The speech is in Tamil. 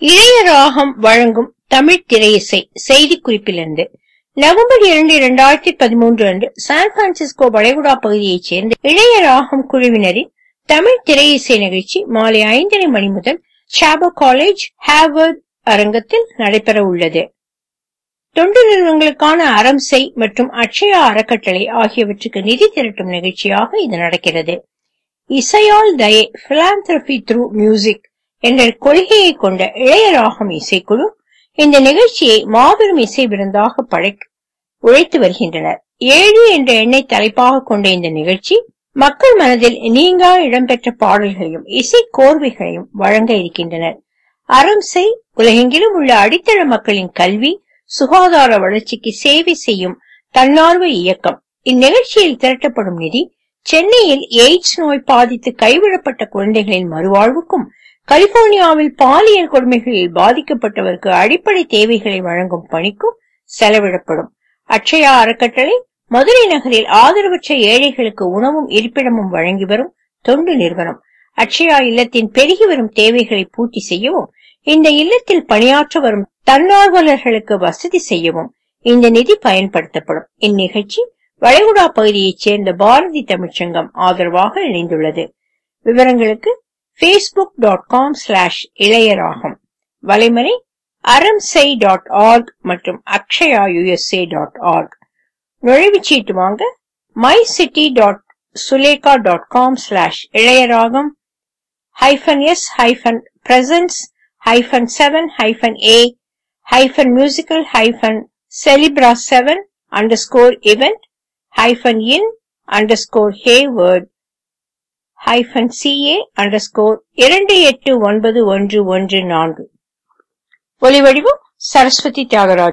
இளையராகம் வழங்கும் தமிழ் திரையிசை செய்திக்குறிப்பிலிருந்து நவம்பர் இரண்டு இரண்டாயிரத்தி பதிமூன்று அன்று சான் பிரான்சிஸ்கோ வளைகுடா பகுதியைச் சேர்ந்த இளையராகம் குழுவினரின் தமிழ் திரையிசை நிகழ்ச்சி மாலை ஐந்தரை மணி முதல் சாபோ காலேஜ் ஹார்வர்ட் அரங்கத்தில் நடைபெற உள்ளது தொண்டு நிறுவனங்களுக்கான அறம் செய் மற்றும் அக்ஷயா அறக்கட்டளை ஆகியவற்றுக்கு நிதி திரட்டும் நிகழ்ச்சியாக இது நடக்கிறது இசையால் தயை பிலாந்திரபி த்ரூ மியூசிக் என்ற கொள்கையை கொண்ட இளையராகம் இசைக்குழு இந்த நிகழ்ச்சியை மாபெரும் இசை விருந்தாக படைக்க உழைத்து வருகின்றனர் ஏழு என்ற எண்ணை தலைப்பாக கொண்ட இந்த நிகழ்ச்சி மக்கள் மனதில் நீங்கா இடம்பெற்ற பாடல்களையும் இசை கோர்வைகளையும் வழங்க இருக்கின்றனர் அறம் செய் உலகெங்கிலும் உள்ள அடித்தள மக்களின் கல்வி சுகாதார வளர்ச்சிக்கு சேவை செய்யும் தன்னார்வ இயக்கம் இந்நிகழ்ச்சியில் திரட்டப்படும் நிதி சென்னையில் எய்ட்ஸ் நோய் பாதித்து கைவிடப்பட்ட குழந்தைகளின் மறுவாழ்வுக்கும் கலிபோர்னியாவில் பாலியல் கொடுமைகளில் பாதிக்கப்பட்டவருக்கு அடிப்படை தேவைகளை வழங்கும் பணிக்கும் செலவிடப்படும் அக்ஷயா அறக்கட்டளை மதுரை நகரில் ஆதரவற்ற ஏழைகளுக்கு உணவும் இருப்பிடமும் வழங்கி வரும் தொண்டு நிறுவனம் அக்ஷயா இல்லத்தின் பெருகி வரும் தேவைகளை பூர்த்தி செய்யவும் இந்த இல்லத்தில் பணியாற்ற வரும் தன்னார்வலர்களுக்கு வசதி செய்யவும் இந்த நிதி பயன்படுத்தப்படும் இந்நிகழ்ச்சி வளைகுடா பகுதியைச் சேர்ந்த பாரதி தமிழ்ச்சங்கம் ஆதரவாக இணைந்துள்ளது விவரங்களுக்கு facebook.com dot com slash Ilaiyaragam வலைமறை அறம்சை டாட் ஆர்க் மற்றும் அக்ஷயா யுஎஸ்ஏ டாட் ஆர்க் நுழைவுச்சீட்டு வாங்க my city dot Sulekha dot com slash Ilaiyaragam hyphen S hyphen presents hyphen seven hyphen A hyphen musical hyphen celebra seven underscore event hyphen in underscore Hayward hyphen CA underscore இரண்டு எட்டு ஒன்பது ஒன்று ஒன்று நான்கு ஒலிவடிவம் சரஸ்வதி தியாகராஜ்